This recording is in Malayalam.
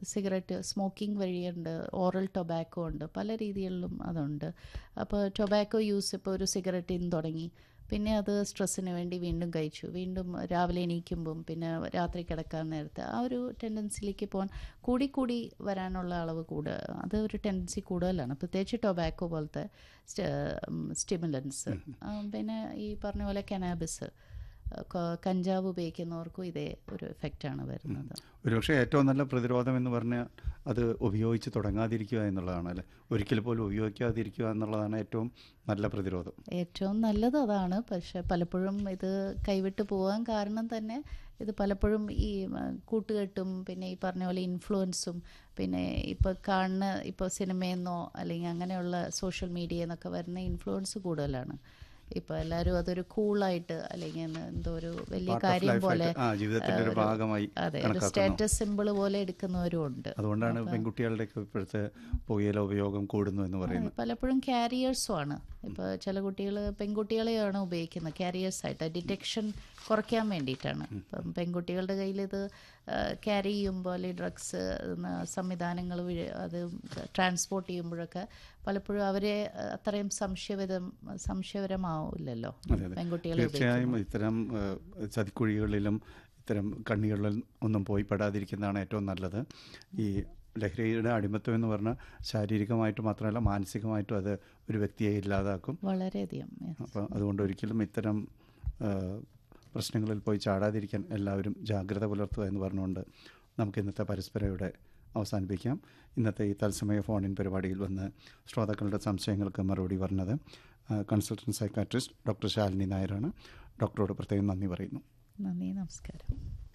സിഗരറ്റ് സ്മോക്കിംഗ് വഴിയുണ്ട് ഓറൽ ടൊബാക്കോ ഉണ്ട് പല രീതികളിലും അതുണ്ട് അപ്പോൾ ടൊബാക്കോ യൂസ് ഇപ്പോൾ ഒരു സിഗരറ്റിൽ നിന്ന് തുടങ്ങി പിന്നെ അത് സ്ട്രെസ്സിന് വേണ്ടി വീണ്ടും കഴിച്ചു വീണ്ടും രാവിലെ എണീക്കുമ്പം പിന്നെ രാത്രി കിടക്കാൻ നേരത്തെ ആ ഒരു ടെൻഡൻസിയിലേക്ക് പോകാൻ കൂടി കൂടി വരാനുള്ള അളവ് കൂടുക അത് ഒരു ടെൻഡൻസി കൂടുതലാണ് പ്രത്യേകിച്ച് ടൊബാക്കോ പോലത്തെ സ്റ്റിമുലൻസ് പിന്നെ ഈ പറഞ്ഞ പോലെ കനാബിസ് കഞ്ചാവ് ഉപയോഗിക്കുന്നവർക്കും ഇതേ ഒരു എഫക്റ്റാണ് വരുന്നത് ഒരുപക്ഷെ ഏറ്റവും നല്ല പ്രതിരോധം എന്ന് പറഞ്ഞാൽ അത് ഉപയോഗിച്ച് തുടങ്ങാതിരിക്കുക എന്നുള്ളതാണ് അല്ലേ ഒരിക്കൽ പോലും ഉപയോഗിക്കാതിരിക്കുക എന്നുള്ളതാണ് ഏറ്റവും നല്ല പ്രതിരോധം ഏറ്റവും നല്ലത് അതാണ് പക്ഷെ പലപ്പോഴും ഇത് കൈവിട്ട് പോകാൻ കാരണം തന്നെ ഇത് പലപ്പോഴും ഈ ആ, കൂട്ടുകെട്ടും പിന്നെ ഈ പറഞ്ഞ പോലെ ഇൻഫ്ലുവൻസും പിന്നെ ഇപ്പോൾ കാണുന്ന ഇപ്പോൾ സിനിമയെന്നോ അല്ലെങ്കിൽ അങ്ങനെയുള്ള സോഷ്യൽ മീഡിയയിൽ നിന്നൊക്കെ വരുന്ന ഇൻഫ്ലുവൻസ് കൂടുതലാണ് ഇപ്പോൾ എല്ലാവരും അതൊരു കൂളായിട്ട് അല്ലെങ്കിൽ എന്ന് എന്തോ ഒരു വലിയ Part of കാര്യം life പോലെ ആയിട്ട്, ആ, ജീവിതത്തിന്റെ ഒരു ഭാഗമായി അതെ ഒരു കണക്കാക്കുന്നു. സ്റ്റാറ്റസ് സിമ്പിൾ പോലെ എടുക്കുന്നവരും ഉണ്ട് അതുകൊണ്ടാണ് പെൺകുട്ടികളുടെയൊക്കെ ഇപ്പോഴത്തെ പുകയില ഉപയോഗം കൂടുന്നു എന്ന് പറയുന്നത് പലപ്പോഴും ക്യാരിയേഴ്സും ആണ് ഇപ്പോൾ ചില കുട്ടികൾ പെൺകുട്ടികളെയാണ് ഉപയോഗിക്കുന്നത് ക്യാരിയേഴ്സ് ആയിട്ട് ഡിറ്റക്ഷൻ കുറയ്ക്കാൻ വേണ്ടിയിട്ടാണ് ഇപ്പം പെൺകുട്ടികളുടെ കയ്യിൽ ഇത് ക്യാരി ചെയ്യുമ്പോൾ അല്ലെങ്കിൽ ഡ്രഗ്സ് സംവിധാനങ്ങൾ വഴി അത് ട്രാൻസ്പോർട്ട് ചെയ്യുമ്പോഴൊക്കെ പലപ്പോഴും അവരെ ആ, അത്രയും സംശയവിധം സംശയപരമാവില്ലല്ലോ അതെ അതെ പെൺകുട്ടികളെ തീർച്ചയായും ഇത്തരം ഏഹ്, ചതിക്കുഴികളിലും ഇത്തരം കണ്ണികളിൽ ഒന്നും പോയി പെടാതിരിക്കുന്നതാണ് ഏറ്റവും നല്ലത് ഈ ലഹരിയുടെ അടിമത്വം എന്ന് പറഞ്ഞാൽ ശാരീരികമായിട്ട് മാത്രമല്ല മാനസികമായിട്ടും അത് ഒരു വ്യക്തിയെ ഇല്ലാതാക്കും വളരെയധികം yes. അപ്പോൾ അതുകൊണ്ട് ഒരിക്കലും ഇത്തരം ഏഹ്, പ്രശ്നങ്ങളിൽ പോയി ചാടാതിരിക്കാൻ എല്ലാവരും ജാഗ്രത പുലർത്തുക എന്ന് പറഞ്ഞുകൊണ്ട് നമുക്ക് ഇന്നത്തെ പരസ്പരയുടെ അവസാനിപ്പിക്കാം ഇന്നത്തെ ഈ തത്സമയ ഫോണിൻ പരിപാടിയിൽ വന്ന് ശ്രോതാക്കളുടെ സംശയങ്ങൾക്ക് മറുപടി പറഞ്ഞത് കൺസൾട്ടൻറ്റ് സൈക്കാട്രിസ്റ്റ് ഡോക്ടർ ശാലിനി നായരാണ് ഡോക്ടറോട് പ്രത്യേകം നന്ദി പറയുന്നു നന്ദി നമസ്കാരം